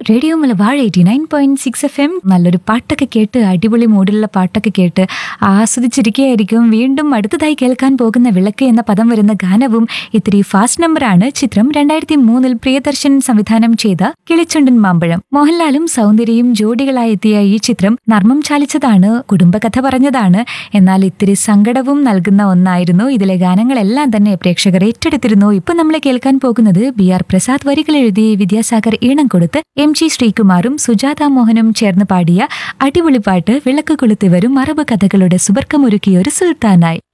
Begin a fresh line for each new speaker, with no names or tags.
radio Malabar eighty nine point six F M നല്ലൊരു പാട്ടൊക്കെ കേട്ട് അടിപൊളി മൂഡിലുള്ള പാട്ടൊക്കെ കേട്ട് ആസ്വദിച്ചിരിക്കുകയായിരിക്കും വീണ്ടും അടുത്തതായി കേൾക്കാൻ പോകുന്ന വിളക്ക് എന്ന പദം വരുന്ന ഗാനവും ഇത്തിരി ഫാസ്റ്റ് നമ്പറാണ് ചിത്രം രണ്ടായിരത്തി മൂന്നിൽ പ്രിയദർശൻ സംവിധാനം ചെയ്ത കിളിച്ചുണ്ടൻ മാമ്പഴം മോഹൻലാലും സൗന്ദര്യയും ജോഡികളായി എത്തിയ ഈ ചിത്രം നർമ്മം ചാലിച്ചതാണ് കുടുംബകഥ പറഞ്ഞതാണ് എന്നാൽ ഇത്തിരി സങ്കടവും നൽകുന്ന ഒന്നായിരുന്നു ഇതിലെ ഗാനങ്ങളെല്ലാം തന്നെ പ്രേക്ഷകർ ഏറ്റെടുത്തിരുന്നു ഇപ്പൊ നമ്മൾ കേൾക്കാൻ പോകുന്നത് ബി ആർ പ്രസാദ് വരികൾ എഴുതി വിദ്യാസാഗർ ഈണം കൊടുത്ത് എം ജി ശ്രീകുമാറും സുജാത മോഹനും ചേർന്ന് പാടിയ അടിപൊളി പാട്ട് വിളക്ക് കൊളുത്തി വരും അറബ് കഥകളുടെ സുബർക്കമൊരുക്കിയ ഒരു സുൽത്താനായി